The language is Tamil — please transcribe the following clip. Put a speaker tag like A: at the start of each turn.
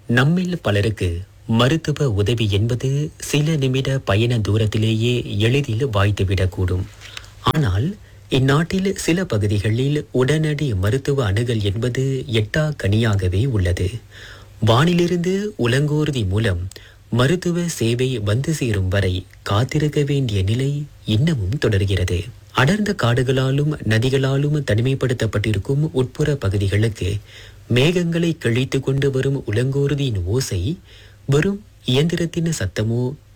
A: நம்மில் பலருக்கு மருத்துவ உதவி என்பது சில நிமிட பயண தூரத்திலேயே எளிதில் வாய்த்துவிடக்கூடும் ஆனால் இந்நாட்டில் சில பகுதிகளில் உடனடி மருத்துவ அணுகல் என்பது எட்டா கனியாகவே உள்ளது வானிலிருந்து உலங்கோர்தி மூலம் மருத்துவ சேவை வந்து சேரும் வரை காத்திருக்க வேண்டிய நிலை இன்னமும் தொடர்கிறது அடர்ந்த காடுகளாலும் நதிகளாலும் தனிமைப்படுத்தப்பட்டிருக்கும் உட்புற பகுதிகளுக்கு மேகங்களை கிழித்து கொண்டு வரும் உலங்கோர்தியின் ஓசை வெறும் இயந்திரத்தின் சத்தமோ